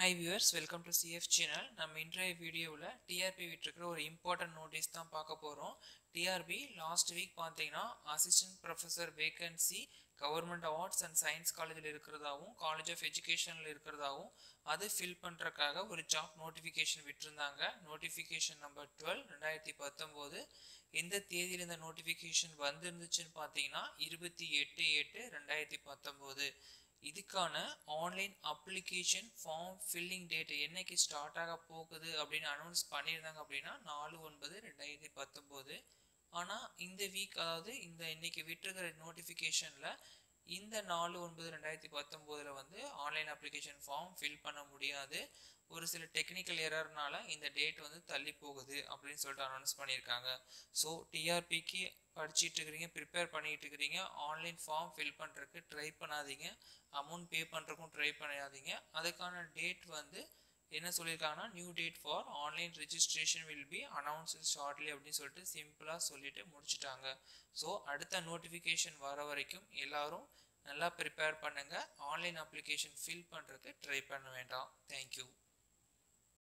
high viewers welcome to CF channel நம்ம இன்றைய வீடியோவில் டிஆர்பி விட்டுருக்கிற ஒரு இம்பார்ட்டன்ட் நோட்டீஸ் தான் பார்க்க போகிறோம் டிஆர்பி லாஸ்ட் வீக் பார்த்தீங்கன்னா assistant professor vacancy government arts and science காலேஜில் இருக்கிறதாவும் காலேஜ் ஆஃப் எஜுகேஷனில் இருக்கிறதாவும் அதை ஃபில் பண்ணுறக்காக ஒரு ஜாப் நோட்டிஃபிகேஷன் விட்டுருந்தாங்க நோட்டிஃபிகேஷன் நம்பர் டுவெல் ரெண்டாயிரத்தி பத்தொம்போது எந்த தேதியில் இந்த நோட்டிஃபிகேஷன் வந்திருந்துச்சுன்னு பார்த்தீங்கன்னா இருபத்தி எட்டு எட்டு ரெண்டாயிரத்தி பத்தொம்போது இதுக்கான online application form filling date என்னைக்கு ஸ்டார்ட் ஆக போகுது அப்படின்னு அனௌன்ஸ் பண்ணியிருந்தாங்க அப்படின்னா நாலு ஒன்பது ரெண்டாயிரத்தி பத்தொம்போது ஆனால் இந்த வீக் அதாவது இந்த இன்னைக்கு விட்டுருக்கிற நோட்டிஃபிகேஷனில் இந்த நாலு ஒன்பது ரெண்டாயிரத்தி பத்தொம்போதில் வந்து ஆன்லைன் அப்ளிகேஷன் ஃபார்ம் ஃபில் பண்ண முடியாது ஒரு சில டெக்னிக்கல் எரர்னால இந்த டேட் வந்து தள்ளி போகுது அப்படின்னு சொல்லிட்டு அனௌன்ஸ் பண்ணியிருக்காங்க ஸோ டிஆர்பிக்கு படிச்சுட்டு இருக்கிறீங்க ப்ரிப்பேர் பண்ணிட்டு இருக்கிறீங்க ஆன்லைன் ஃபார்ம் ஃபில் பண்ணுறதுக்கு ட்ரை பண்ணாதீங்க அமௌண்ட் பே பண்ணுறக்கும் ட்ரை பண்ணாதீங்க அதுக்கான டேட் வந்து என்ன சொல்லியிருக்காங்கன்னா new date for online registration will be announce shortly அப்படின்னு சொல்லிட்டு சிம்பிளாக சொல்லிட்டு முடிச்சிட்டாங்க ஸோ அடுத்த நோட்டிஃபிகேஷன் வர வரைக்கும் எல்லாரும் நல்லா ப்ரிப்பேர் பண்ணுங்கள் ஆன்லைன் அப்ளிகேஷன் ஃபில் பண்ணுறதுக்கு ட்ரை பண்ண வேண்டாம் தேங்க்யூ